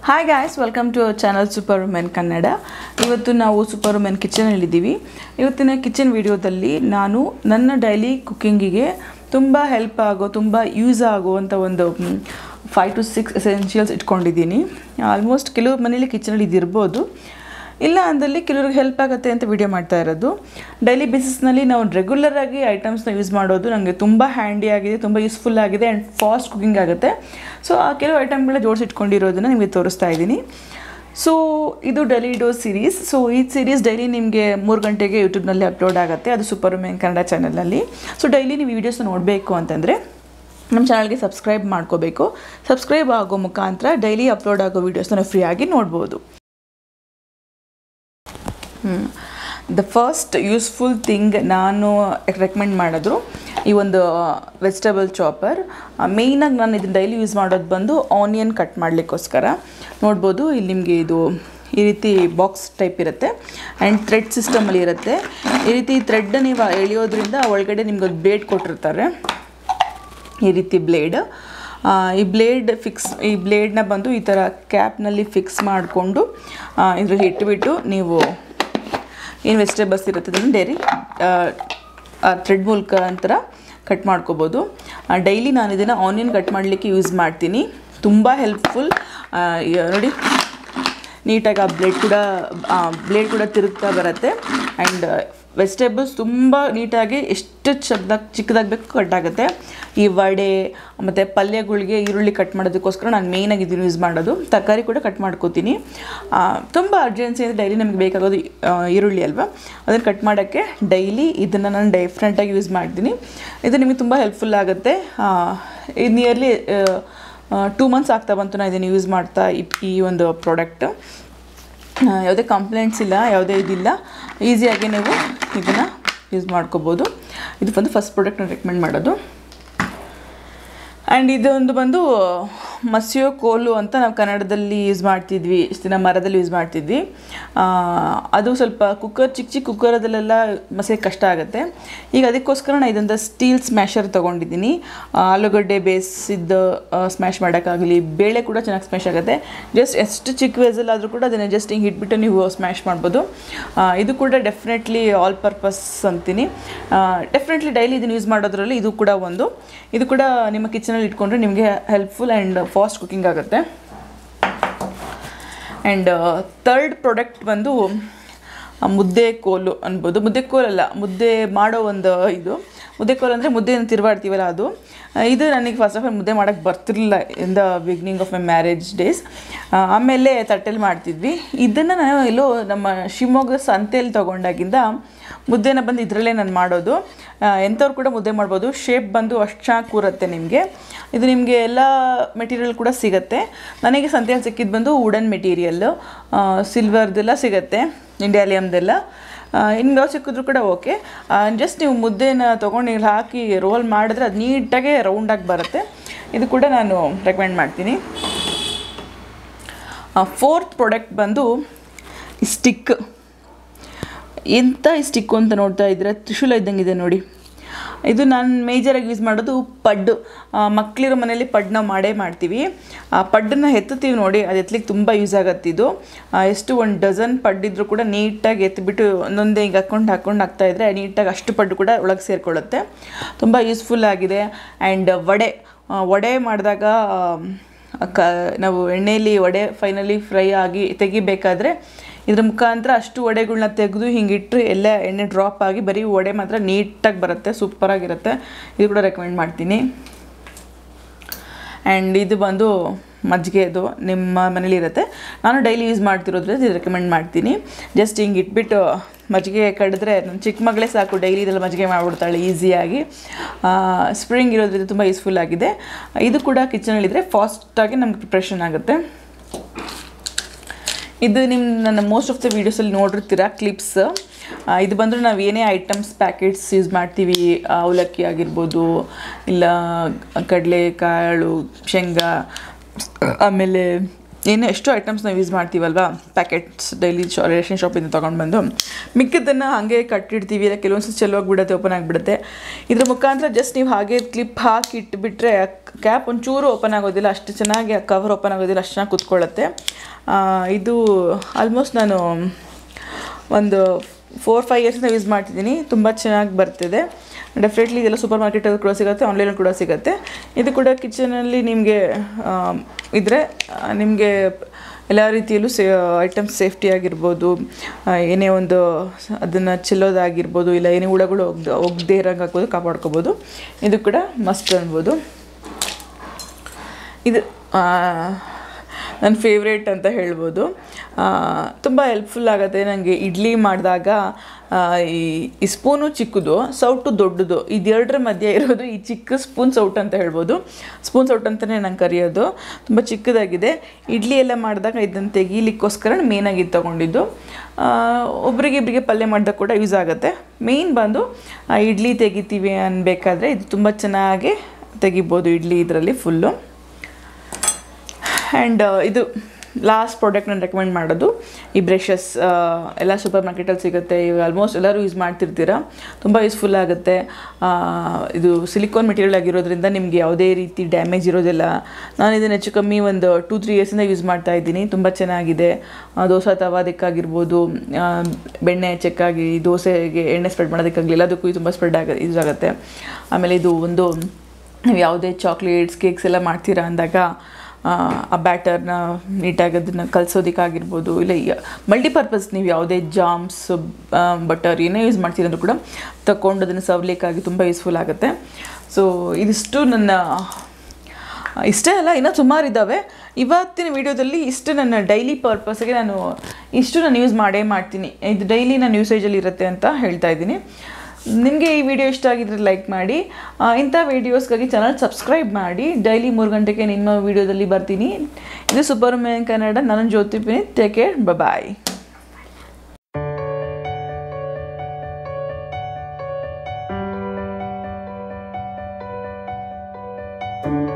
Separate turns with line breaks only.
hi guys welcome to channel super women Kannada ಇವತ್ತು ನಾವು super women ಕಿಚನಲ್ಲಿದ್ದೀವಿ ಇವತ್ತಿನ ಕಿಚನ್ ವಿಡಿಯೋದಲ್ಲಿ ನಾನು ನನ್ನ ಡೈಲಿ ಕುಕ್ಕಿಂಗಿಗೆ ತುಂಬ ಹೆಲ್ಪ್ ಆಗೋ ತುಂಬ ಯೂಸ್ ಆಗುವಂಥ ಒಂದು ಫೈವ್ ಟು ಸಿಕ್ಸ್ ಎಸೆನ್ಷಿಯಲ್ಸ್ ಇಟ್ಕೊಂಡಿದ್ದೀನಿ ಆಲ್ಮೋಸ್ಟ್ ಕೆಲವು ಮನೇಲಿ ಕಿಚನಲ್ಲಿ ಇದಿರ್ಬೋದು ಇಲ್ಲ ಅಂದಲ್ಲಿ ಕೆಲವ್ರಿಗೆ ಹೆಲ್ಪ್ ಆಗುತ್ತೆ ಅಂತ ವಿಡಿಯೋ ಮಾಡ್ತಾ ಇರೋದು ಡೈಲಿ ಬೇಸಿಸ್ನಲ್ಲಿ ನಾವು ರೆಗ್ಯುಲರ್ ಆಗಿ ಐಟಮ್ಸ್ನ ಯೂಸ್ ಮಾಡೋದು ನನಗೆ ತುಂಬ ಹ್ಯಾಂಡಿ ಆಗಿದೆ ತುಂಬ ಯೂಸ್ಫುಲ್ ಆಗಿದೆ ಆ್ಯಂಡ್ ಫಾಸ್ಟ್ ಕುಕಿಂಗ್ ಆಗುತ್ತೆ ಸೊ ಆ ಕೆಲವು ಐಟಮ್ಗಳ ಜೋಡಿಸಿಟ್ಕೊಂಡಿರೋದನ್ನು ನಿಮಗೆ ತೋರಿಸ್ತಾ ಇದ್ದೀನಿ ಸೊ ಇದು ಡೈಲಿ ಡೋಸ್ ಸೀರೀಸ್ ಸೊ ಈ ಸೀರೀಸ್ ಡೈಲಿ ನಿಮಗೆ ಮೂರು ಗಂಟೆಗೆ ಯೂಟ್ಯೂಬ್ನಲ್ಲಿ ಅಪ್ಲೋಡ್ ಆಗುತ್ತೆ ಅದು ಸೂಪರ್ ವುಮೆನ್ ಕನ್ನಡ ಚಾನಲಲ್ಲಿ ಸೊ ಡೈಲಿ ನೀವು ವೀಡಿಯೋಸ್ನ ನೋಡಬೇಕು ಅಂತಂದರೆ ನಮ್ಮ ಚಾನಲ್ಗೆ ಸಬ್ಸ್ಕ್ರೈಬ್ ಮಾಡ್ಕೋಬೇಕು ಸಬ್ಸ್ಕ್ರೈಬ್ ಆಗೋ ಮುಖಾಂತರ ಡೈಲಿ ಅಪ್ಲೋಡ್ ಆಗೋ ವೀಡಿಯೋಸ್ನ ಫ್ರೀಯಾಗಿ ನೋಡ್ಬೋದು ದ ಫಸ್ಟ್ ಯೂಸ್ಫುಲ್ ಥಿಂಗ್ ನಾನು ರೆಕಮೆಂಡ್ ಮಾಡಿದ್ರು ಈ ಒಂದು ವೆಜಿಟೇಬಲ್ ಚಾಪರ್ ಮೇಯ್ನಾಗಿ ನಾನು ಇದನ್ನು ಡೈಲಿ ಯೂಸ್ ಮಾಡೋದು ಬಂದು ಆನಿಯನ್ ಕಟ್ ಮಾಡಲಿಕ್ಕೋಸ್ಕರ ನೋಡ್ಬೋದು ಇಲ್ಲಿ ನಿಮಗೆ ಇದು ಈ ರೀತಿ ಬಾಕ್ಸ್ ಟೈಪ್ ಇರುತ್ತೆ ಆ್ಯಂಡ್ ಥ್ರೆಡ್ ಸಿಸ್ಟಮಲ್ಲಿ ಇರುತ್ತೆ ಈ ರೀತಿ ಥ್ರೆಡ್ ನೀವು ಎಳೆಯೋದ್ರಿಂದ ಒಳಗಡೆ ನಿಮ್ಗೆ ಬ್ಲೇಡ್ ಕೊಟ್ಟಿರ್ತಾರೆ ಈ ರೀತಿ ಬ್ಲೇಡ್ ಈ ಬ್ಲೇಡ್ ಫಿಕ್ಸ್ ಈ ಬ್ಲೇಡ್ನ ಬಂದು ಈ ಥರ ಕ್ಯಾಪ್ನಲ್ಲಿ ಫಿಕ್ಸ್ ಮಾಡಿಕೊಂಡು ಇದರಲ್ಲಿ ಇಟ್ಬಿಟ್ಟು ನೀವು ಏನು ವೆಜಿಟೇಬಲ್ಸ್ ಇರುತ್ತೆ ಅದನ್ನು ಡೈರಿ ಥ್ರೆಡ್ ಮೂಲಕ ಅಂತರ ಕಟ್ ಮಾಡ್ಕೋಬೋದು ಡೈಲಿ ನಾನು ಇದನ್ನು ಆನಿಯನ್ ಕಟ್ ಮಾಡಲಿಕ್ಕೆ ಯೂಸ್ ಮಾಡ್ತೀನಿ ತುಂಬ ಹೆಲ್ಪ್ಫುಲ್ ನೋಡಿ ನೀಟಾಗಿ ಆ ಬ್ಲೇಡ್ ಕೂಡ ಬ್ಲೇಡ್ ಕೂಡ ತಿರುಗ್ತಾ ಬರುತ್ತೆ ಆ್ಯಂಡ್ ವೆಜಿಟೇಬಲ್ಸ್ ತುಂಬ ನೀಟಾಗಿ ಎಷ್ಟು ಚಿಕ್ಕದಾಗಿ ಚಿಕ್ಕದಾಗಿ ಬೇಕು ಕಟ್ ಆಗುತ್ತೆ ಈ ವಡೆ ಮತ್ತು ಪಲ್ಯಗಳಿಗೆ ಈರುಳ್ಳಿ ಕಟ್ ಮಾಡೋದಕ್ಕೋಸ್ಕರ ನಾನು ಮೇಯ್ನಾಗಿ ಇದನ್ನು ಯೂಸ್ ಮಾಡೋದು ತರಕಾರಿ ಕೂಡ ಕಟ್ ಮಾಡ್ಕೋತೀನಿ ತುಂಬ ಅರ್ಜೆನ್ಸಿ ಅಂದರೆ ಡೈಲಿ ನಮಗೆ ಬೇಕಾಗೋದು ಈರುಳ್ಳಿ ಅಲ್ವಾ ಅದನ್ನು ಕಟ್ ಮಾಡೋಕ್ಕೆ ಡೈಲಿ ಇದನ್ನು ನಾನು ಡಿಫ್ರೆಂಟಾಗಿ ಯೂಸ್ ಮಾಡ್ತೀನಿ ಇದು ನಿಮಗೆ ತುಂಬ ಹೆಲ್ಪ್ಫುಲ್ ಆಗುತ್ತೆ ಇದು ನಿಯರ್ಲಿ ಟೂ ಮಂತ್ಸ್ ಆಗ್ತಾ ಬಂತು ನಾನು ಇದನ್ನು ಯೂಸ್ ಮಾಡ್ತಾ ಈ ಒಂದು ಪ್ರಾಡಕ್ಟ್ ಯಾವುದೇ ಕಂಪ್ಲೇಂಟ್ಸ್ ಇಲ್ಲ ಯಾವುದೇ ಇದಿಲ್ಲ ಈಸಿಯಾಗಿ ನೀವು ಇದನ್ನು ಯೂಸ್ ಮಾಡ್ಕೋಬೋದು ಇದು ಬಂದು ಫಸ್ಟ್ ಪ್ರಾಡಕ್ಟ್ ನಾನು ರೆಕಮೆಂಡ್ ಮಾಡೋದು ಆ್ಯಂಡ್ ಇದೊಂದು ಬಂದು ಮಸಿಯೋ ಕೋಲು ಅಂತ ನಾವು ಕನ್ನಡದಲ್ಲಿ ಯೂಸ್ ಮಾಡ್ತಿದ್ವಿ ಇಷ್ಟು ದಿನ ಮರದಲ್ಲಿ ಯೂಸ್ ಮಾಡ್ತಿದ್ವಿ ಅದು ಸ್ವಲ್ಪ ಕುಕ್ಕರ್ ಚಿಕ್ಕ ಚಿಕ್ಕ ಕುಕ್ಕರದಲ್ಲೆಲ್ಲ ಮಸಿಯೋಕ್ಕೆ ಕಷ್ಟ ಆಗುತ್ತೆ ಈಗ ಅದಕ್ಕೋಸ್ಕರ ನಾನು ಇದೊಂದು ಸ್ಟೀಲ್ ಸ್ಮ್ಯಾಶರ್ ತೊಗೊಂಡಿದ್ದೀನಿ ಆಲೂಗಡ್ಡೆ ಬೇಯಿಸಿದ್ದು ಸ್ಮ್ಯಾಶ್ ಮಾಡೋಕ್ಕಾಗಲಿ ಬೇಳೆ ಕೂಡ ಚೆನ್ನಾಗಿ ಸ್ಮ್ಯಾಶ್ ಆಗುತ್ತೆ ಜಸ್ಟ್ ಎಷ್ಟು ಚಿಕ್ಕ ವೇಸಲ್ ಆದರೂ ಕೂಡ ಅದನ್ನು ಜಸ್ಟ್ ಹಿಂಗೆ ಇಟ್ಬಿಟ್ಟು ನೀವು ಸ್ಮ್ಯಾಶ್ ಮಾಡ್ಬೋದು ಇದು ಕೂಡ ಡೆಫಿನೆಟ್ಲಿ ಆಲ್ ಪರ್ಪಸ್ ಅಂತೀನಿ ಡೆಫಿನೆಟ್ಲಿ ಡೈಲಿ ಇದನ್ನು ಯೂಸ್ ಮಾಡೋದ್ರಲ್ಲಿ ಇದು ಕೂಡ ಒಂದು ಇದು ಕೂಡ ನಿಮ್ಮ ಕಿಚನಲ್ಲಿ ಇಟ್ಕೊಂಡ್ರೆ ನಿಮಗೆ ಹೆಲ್ಪ್ಫುಲ್ ಆ್ಯಂಡ್ ಫಾಸ್ಟ್ ಕುಕಿಂಗ್ ಆಗುತ್ತೆ ಆ್ಯಂಡ್ ತರ್ಡ್ ಪ್ರಾಡಕ್ಟ್ ಬಂದು ಮುದ್ದೆ ಕೋಲು ಅನ್ಬೋದು ಮುದ್ದೆ ಕೋಲಲ್ಲ ಮುದ್ದೆ ಮಾಡೋ ಒಂದು ಇದು ಮುದ್ದೆ ಕೋಲು ಅಂದರೆ ಮುದ್ದೆಯನ್ನು ತಿರುವಾಡ್ತೀವಲ್ಲ ಅದು ಇದು ನನಗೆ ಫಸ್ಟ್ ಆಫ್ ಆಲ್ ಮುದ್ದೆ ಮಾಡೋಕ್ಕೆ ಬರ್ತಿರಲಿಲ್ಲ in the beginning of my marriage days ಆಮೇಲೆ ತಟ್ಟೆಲಿ ಮಾಡ್ತಿದ್ವಿ ಇದನ್ನು ನಾನು ಎಲ್ಲೋ ನಮ್ಮ ಶಿವಮೊಗ್ಗ ಸಂತೆಯಲ್ಲಿ ತೊಗೊಂಡಾಗಿಂದ ಮುದ್ದೆನ ಬಂದು ಇದರಲ್ಲೇ ನಾನು ಮಾಡೋದು ಎಂಥವ್ರು ಕೂಡ ಮುದ್ದೆ ಮಾಡ್ಬೋದು ಶೇಪ್ ಬಂದು ಅಷ್ಟು ಚೆನ್ನಾಗಿ ಕೂರುತ್ತೆ ನಿಮಗೆ ಇದು ನಿಮಗೆ ಎಲ್ಲ ಮೆಟೀರಿಯಲ್ ಕೂಡ ಸಿಗುತ್ತೆ ನನಗೆ ಸಂತೆಯಲ್ಲಿ ಸಿಕ್ಕಿದ್ದು ಬಂದು ವುಡನ್ ಮೆಟೀರಿಯಲ್ಲು ಸಿಲ್ವರ್ದೆಲ್ಲ ಸಿಗುತ್ತೆ ಇಂಡಿಯಾಲಿಯಮ್ದೆಲ್ಲ ಇನ್ನು ಯಾವ ಸಿಕ್ಕಿದ್ರು ಕೂಡ ಓಕೆ ಜಸ್ಟ್ ನೀವು ಮುದ್ದೆನ ತೊಗೊಂಡು ಇಲ್ಲಿ ಹಾಕಿ ರೋಲ್ ಮಾಡಿದ್ರೆ ಅದು ನೀಟಾಗೆ ರೌಂಡಾಗಿ ಬರುತ್ತೆ ಇದು ಕೂಡ ನಾನು ರೆಕಮೆಂಡ್ ಮಾಡ್ತೀನಿ ಫೋರ್ತ್ ಪ್ರಾಡಕ್ಟ್ ಬಂದು ಸ್ಟಿಕ್ ಎಂಥ ಈ ಸ್ಟಿಕ್ಕು ಅಂತ ನೋಡ್ತಾ ಇದ್ರೆ ತ್ರಿಶೂಲ ಇದ್ದಂಗೆ ಇದೆ ನೋಡಿ ಇದು ನಾನು ಮೇಜರಾಗಿ ಯೂಸ್ ಮಾಡೋದು ಪಡ್ಡು ಮಕ್ಕಳಿರೋ ಮನೇಲಿ ಪಡ್ ನಾವು ಮಾಡೇ ಮಾಡ್ತೀವಿ ಆ ಪಡ್ಡನ್ನು ಎತ್ತುತ್ತೀವಿ ನೋಡಿ ಅದು ಎತ್ತಲಿಕ್ಕೆ ತುಂಬ ಯೂಸ್ ಆಗತ್ತೆ ಇದು ಎಷ್ಟು ಒಂದು ಡಜನ್ ಪಡ್ಡಿದ್ರು ಕೂಡ ನೀಟಾಗಿ ಎತ್ತಿಬಿಟ್ಟು ಒಂದೊಂದೇ ಹಿಂಗೆ ಹಾಕ್ಕೊಂಡು ಹಾಕ್ಕೊಂಡು ಹಾಕ್ತಾಯಿದ್ರೆ ನೀಟಾಗಿ ಅಷ್ಟು ಪಡ್ಡು ಕೂಡ ಒಳಗೆ ಸೇರಿಕೊಳ್ಳುತ್ತೆ ತುಂಬ ಯೂಸ್ಫುಲ್ ಆಗಿದೆ ಆ್ಯಂಡ್ ವಡೆ ವಡೆ ಮಾಡಿದಾಗ ಕ ನಾವು ಎಣ್ಣೆಯಲ್ಲಿ ವಡೆ ಫೈನಲಿ ಫ್ರೈ ಆಗಿ ತೆಗಿಬೇಕಾದ್ರೆ ಇದ್ರ ಮುಖಾಂತರ ಅಷ್ಟು ವಡೆಗಳ್ನ ತೆಗೆದು ಹಿಂಗಿಟ್ಟರೆ ಎಲ್ಲ ಎಣ್ಣೆ ಡ್ರಾಪ್ ಆಗಿ ಬರೀ ವಡೆ ಮಾತ್ರ ನೀಟಾಗಿ ಬರುತ್ತೆ ಸೂಪರಾಗಿರುತ್ತೆ ಇದು ಕೂಡ ರೆಕಮೆಂಡ್ ಮಾಡ್ತೀನಿ ಆ್ಯಂಡ್ ಇದು ಬಂದು ಮಜ್ಜಿಗೆ ಅದು ನಿಮ್ಮ ಮನೇಲಿ ಇರುತ್ತೆ ನಾನು ಡೈಲಿ ಯೂಸ್ ಮಾಡ್ತಿರೋದ್ರಿಂದ ಇದು ರೆಕಮೆಂಡ್ ಮಾಡ್ತೀನಿ ಜಸ್ಟ್ ಹಿಂಗೆ ಇಟ್ಬಿಟ್ಟು ಮಜ್ಜಿಗೆ ಕಡಿದ್ರೆ ನನ್ನ ಚಿಕ್ಕ ಮಗಳೇ ಸಾಕು ಡೈಲಿ ಇದೆಲ್ಲ ಮಜ್ಜಿಗೆ ಮಾಡಿಬಿಡ್ತಾಳೆ ಈಸಿಯಾಗಿ ಸ್ಪ್ರಿಂಗ್ ಇರೋದ್ರಿಂದ ತುಂಬ ಯೂಸ್ಫುಲ್ ಆಗಿದೆ ಇದು ಕೂಡ ಕಿಚನಲ್ಲಿದ್ದರೆ ಫಾಸ್ಟಾಗಿ ನಮ್ಗೆ ಪ್ರಿಪ್ರೇಷನ್ ಆಗುತ್ತೆ ಇದು ನಿಮ್ಮ ನನ್ನ ಮೋಸ್ಟ್ ಆಫ್ ದ ವೀಡಿಯೋಸಲ್ಲಿ ನೋಡಿರ್ತೀರ ಕ್ಲಿಪ್ಸ್ ಇದು ಬಂದರೆ ನಾವು ಏನೇ ಐಟಮ್ಸ್ ಪ್ಯಾಕೆಟ್ಸ್ ಯೂಸ್ ಮಾಡ್ತೀವಿ ಅವಲಕ್ಕಿ ಆಗಿರ್ಬೋದು ಇಲ್ಲ ಕಡಲೆಕಾಳು ಶೇಂಗಾ ಆಮೇಲೆ ಏನು ಎಷ್ಟೋ ಐಟಮ್ಸ್ ನಾವು ಯೂಸ್ ಮಾಡ್ತೀವಲ್ವಾ ಪ್ಯಾಕೆಟ್ಸ್ ಡೈಲಿ ಶಾ ರೇಷನ್ ಶಾಪಿಂದ ತೊಗೊಂಡು ಬಂದು ಮಿಕ್ಕಿದ್ದನ್ನು ಹಾಗೆ ಕಟ್ಟಿಡ್ತೀವಿ ಇಲ್ಲ ಕೆಲವೊಂದು ಸಲ ಚೆಲ್ಲೋಗ್ಬಿಡುತ್ತೆ ಓಪನ್ ಆಗಿಬಿಡುತ್ತೆ ಇದ್ರ ಮುಖಾಂತರ ಜಸ್ಟ್ ನೀವು ಹಾಗೆ ಕ್ಲಿಪ್ ಹಾಕಿ ಇಟ್ಬಿಟ್ರೆ ಕ್ಯಾಪ್ ಒಂಚೂರು ಓಪನ್ ಆಗೋದಿಲ್ಲ ಅಷ್ಟು ಚೆನ್ನಾಗಿ ಕವರ್ ಓಪನ್ ಆಗೋದಿಲ್ಲ ಅಷ್ಟು ಚೆನ್ನಾಗಿ ಕುತ್ಕೊಳ್ಳುತ್ತೆ ಆ, ಇದು ಆಲ್ಮೋಸ್ಟ್ ನಾನು ಒಂದು ಫೋರ್ ಫೈವ್ ಇಯರ್ಸಿಂದ ಯೂಸ್ ಮಾಡ್ತಿದ್ದೀನಿ ತುಂಬ ಚೆನ್ನಾಗಿ ಬರ್ತಿದೆ ಡೆಫಿನೆಟ್ಲಿ ಇದೆಲ್ಲ ಸೂಪರ್ ಮಾರ್ಕೆಟಲ್ಲಿ ಕೂಡ ಸಿಗುತ್ತೆ ಆನ್ಲೈನಲ್ಲಿ ಕೂಡ ಸಿಗುತ್ತೆ ಇದು ಕೂಡ ಕಿಚನಲ್ಲಿ ನಿಮಗೆ ಇದ್ದರೆ ನಿಮಗೆ ಎಲ್ಲ ರೀತಿಯಲ್ಲೂ ಸೇ ಐಟಮ್ಸ್ ಸೇಫ್ಟಿ ಆಗಿರ್ಬೋದು ಆ, ಏನೇ ಒಂದು ಅದನ್ನು ಚೆಲ್ಲೋದಾಗಿರ್ಬೋದು ಇಲ್ಲ ಏನೇ ಹುಳಗಳು ಹೋಗ್ದು ಹೋಗದೇ ಇರೋಂಗೆ ಹಾಕ್ಬೋದು ಕಾಪಾಡ್ಕೋಬೋದು ಇದು ಕೂಡ ಮಸ್ಟ್ ಅನ್ಬೋದು ಇದು ನನ್ನ ಫೇವ್ರೇಟ್ ಅಂತ ಹೇಳ್ಬೋದು ತುಂಬ ಹೆಲ್ಪ್ಫುಲ್ ಆಗುತ್ತೆ ನನಗೆ ಇಡ್ಲಿ ಮಾಡಿದಾಗ ಈ ಈ ಸ್ಪೂನು ಚಿಕ್ಕದು ಸೌಟು ದೊಡ್ಡದು ಇದೆರಡರ ಮಧ್ಯೆ ಇರೋದು ಈ ಚಿಕ್ಕ ಸ್ಪೂನ್ ಸೌಟ್ ಅಂತ ಹೇಳ್ಬೋದು ಸ್ಪೂನ್ ಸೌಟ್ ಅಂತಲೇ ನಂಗೆ ಕರೆಯೋದು ತುಂಬ ಚಿಕ್ಕದಾಗಿದೆ ಇಡ್ಲಿ ಎಲ್ಲ ಮಾಡಿದಾಗ ಇದನ್ನು ತೆಗೀಲಿಕ್ಕೋಸ್ಕರ ಮೇಯ್ನಾಗಿ ಇದು ತೊಗೊಂಡಿದ್ದು ಒಬ್ರಿಗೆ ಇಬ್ಬರಿಗೆ ಪಲ್ಯ ಮಾಡಿದಾಗ ಕೂಡ ಯೂಸ್ ಆಗುತ್ತೆ ಮೇಯ್ನ್ ಬಂದು ಆ, ಇಡ್ಲಿ ತೆಗಿತೀವಿ ಅನ್ಬೇಕಾದ್ರೆ ಇದು ತುಂಬ ಚೆನ್ನಾಗಿ ತೆಗಿಬೋದು ಇಡ್ಲಿ ಇದರಲ್ಲಿ ಫುಲ್ಲು ಆ್ಯಂಡ್ ಇದು ಲಾಸ್ಟ್ ಪ್ರಾಡಕ್ಟ್ ನಾನು ರೆಕಮೆಂಡ್ ಮಾಡೋದು ಈ ಬ್ರಷಸ್ ಎಲ್ಲ ಸೂಪರ್ ಮಾರ್ಕೆಟಲ್ಲಿ ಸಿಗುತ್ತೆ ಇವಾಗ ಆಲ್ಮೋಸ್ಟ್ ಎಲ್ಲರೂ ಯೂಸ್ ಮಾಡ್ತಿರ್ತೀರ ತುಂಬ ಯೂಸ್ಫುಲ್ ಆಗುತ್ತೆ ಆ, ಇದು ಸಿಲಿಕಾನ್ ಮೆಟೀರಿಯಲ್ ಆಗಿರೋದ್ರಿಂದ ನಿಮಗೆ ಯಾವುದೇ ರೀತಿ ಡ್ಯಾಮೇಜ್ ಇರೋದಿಲ್ಲ ನಾನು ಇದನ್ನು ಹೆಚ್ಚು ಕಮ್ಮಿ ಒಂದು ಟೂ ತ್ರೀ ಇಯರ್ಸಿಂದ ಯೂಸ್ ಮಾಡ್ತಾ ಇದ್ದೀನಿ ತುಂಬ ಚೆನ್ನಾಗಿದೆ ಆ, ದೋಸೆ ತವಾದಕ್ಕಾಗಿರ್ಬೋದು ಆ, ಬೆಣ್ಣೆ ಚೆಕ್ಕಾಗಿ ದೋಸೆಗೆ ಎಣ್ಣೆ ಸ್ಪ್ರೆಡ್ ಮಾಡೋದಕ್ಕಾಗಲಿ ಎಲ್ಲದಕ್ಕೂ ಇದು ತುಂಬ ಸ್ಪ್ರೆಡ್ ಆಗ ಯೂಸ್ ಆಗುತ್ತೆ ಆಮೇಲೆ ಇದು ಒಂದು ನೀವು ಯಾವುದೇ ಚಾಕ್ಲೇಟ್ಸ್ ಕೇಕ್ಸ್ ಎಲ್ಲ ಮಾಡ್ತೀರಾ ಅಂದಾಗ ಆ, ಆ ಬ್ಯಾಟರ್ನ ನೀಟಾಗಿ ಅದನ್ನು ಕಲಿಸೋದಕ್ಕಾಗಿರ್ಬೋದು ಇಲ್ಲ ಮಲ್ಟಿಪರ್ಪಸ್ ನೀವು ಯಾವುದೇ ಜಾಮ್ಸ್ ಬಟರ್ ಏನೇ ಯೂಸ್ ಮಾಡ್ತೀರಂದ್ರೂ ಕೂಡ ತಗೊಂಡು ಅದನ್ನು ಸವ್ಲಿಕ್ಕಾಗಿ ತುಂಬ ಯೂಸ್ಫುಲ್ ಆಗುತ್ತೆ ಸೊ ಇದಿಷ್ಟು ನನ್ನ ಇಷ್ಟೇ ಅಲ್ಲ ಇನ್ನೂ ಸುಮಾರು ಇದ್ದಾವೆ ಇವತ್ತಿನ ವಿಡಿಯೋದಲ್ಲಿ ಇಷ್ಟು ನನ್ನ ಡೈಲಿ ಪರ್ಪಸ್ಗೆ ನಾನು ಇಷ್ಟು ನಾನು ಯೂಸ್ ಮಾಡೇ ಮಾಡ್ತೀನಿ ಇದು ಡೈಲಿ ನನ್ನ ಯೂಸೇಜಲ್ಲಿ ಇರುತ್ತೆ ಅಂತ ಹೇಳ್ತಾ ಇದ್ದೀನಿ ನಿಮಗೆ ಈ ವಿಡಿಯೋ ಇಷ್ಟ ಆಗಿದ್ರೆ ಲೈಕ್ ಮಾಡಿ ಆ, ಇಂಥ ವೀಡಿಯೋಸ್ಗಾಗಿ ಚಾನಲ್ ಸಬ್ಸ್ಕ್ರೈಬ್ ಮಾಡಿ ಡೈಲಿ ಮೂರು ಗಂಟೆಗೆ ನಿಮ್ಮ ವಿಡಿಯೋದಲ್ಲಿ ಬರ್ತೀನಿ ಇದು ಸೂಪರ್ ಮ್ಯಾನ್ ಕನ್ನಡ ನಾನು ಜ್ಯೋತಿ ಪಿನಿ take care bye
thank you